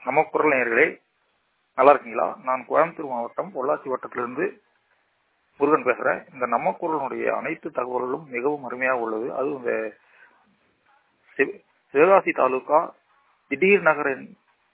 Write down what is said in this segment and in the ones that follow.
நம்ம குரல் நேயர்களே நல்லா இருக்கீங்களா நான் கோயம்புத்தூர் மாவட்டம் பொள்ளாச்சி வட்டத்திலிருந்து முருகன் பேசுறேன் இந்த நம்ம குரலுடைய அனைத்து தகவல்களும் மிகவும் அருமையாக உள்ளது அதுவும் இந்த சிவ- சிவகாசி தாலுகா திடீர் நகரின்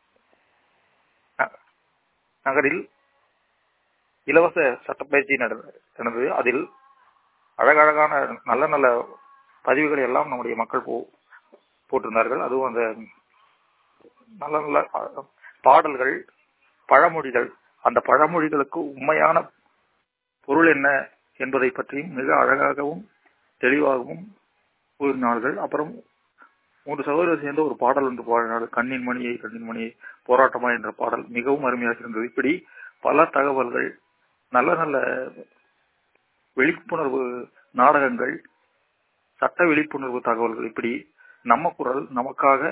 ந- நகரில் இலவச சட்டப்பயிற்சி நட- நடந்தது அதில் அழகழகான நல்ல நல்ல பதிவுகளை எல்லாம் நம்முடைய மக்கள் போ போட்டிருந்தார்கள் அதுவும் அந்த நல்ல நல்ல பா- பாடல்கள் பழமொழிகள் அந்த பழமொழிகளுக்கு உண்மையான பொருள் என்ன என்பதை பற்றியும் மிக அழகாகவும் தெளிவாகவும் கூறினார்கள் அப்புறம் மூன்று சகோதரர் சேர்ந்து ஒரு பாடல் ஒன்று பாடினார்கள் கண்ணின் மணியை கண்ணின் மணியை போராட்டமா என்ற பாடல் மிகவும் அருமையாக இருந்தது இப்படி பல தகவல்கள் நல்ல நல்ல விழிப்புணர்வு நாடகங்கள் சட்ட விழிப்புணர்வு தகவல்கள் இப்படி நம்ம குரல் நமக்காக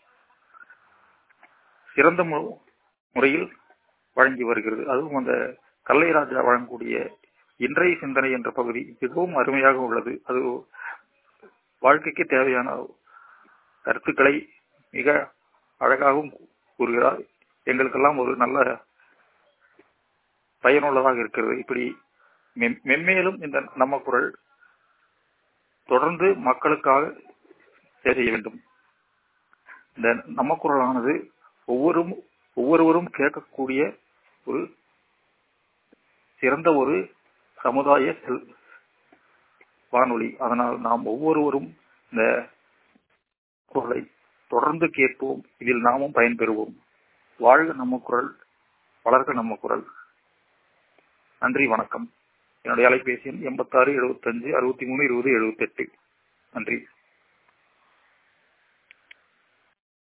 சிறந்த மு- முறையில் வழங்கி வருகிறது அதுவும் அந்த கல்லைராஜா வழங்கக்கூடிய இன்றைய சிந்தனை என்ற பகுதி மிகவும் அருமையாக உள்ளது அது வாழ்க்கைக்கு தேவையான கருத்துக்களை மிக அழகாகவும் கூறுகிறார் எங்களுக்கெல்லாம் ஒரு நல்ல பயனுள்ளதாக இருக்கிறது இப்படி மெம்- மென்மேலும் இந்த நம்ம குரல் தொடர்ந்து மக்களுக்காக சேவை செய்ய வேண்டும் இந்த நம்ம குரலானது ஒவ்வொரு ஒவ்வொருவரும் கேட்கக்கூடிய ஒரு சிறந்த ஒரு சமுதாய செல் வானொலி அதனால் நாம் ஒவ்வொருவரும் இந்த குரலை தொடர்ந்து கேட்போம் இதில் நாமும் பயன்பெறுவோம் வாழ்க நம்ம குரல் வளர்க நம்ம குரல் நன்றி வணக்கம் என்னுடைய அலைபேசி எண் எண்பத்தாறு எழுபத்தஞ்சு அறுபத்தி மூணு இருபது எழுபத்தெட்டு நன்றி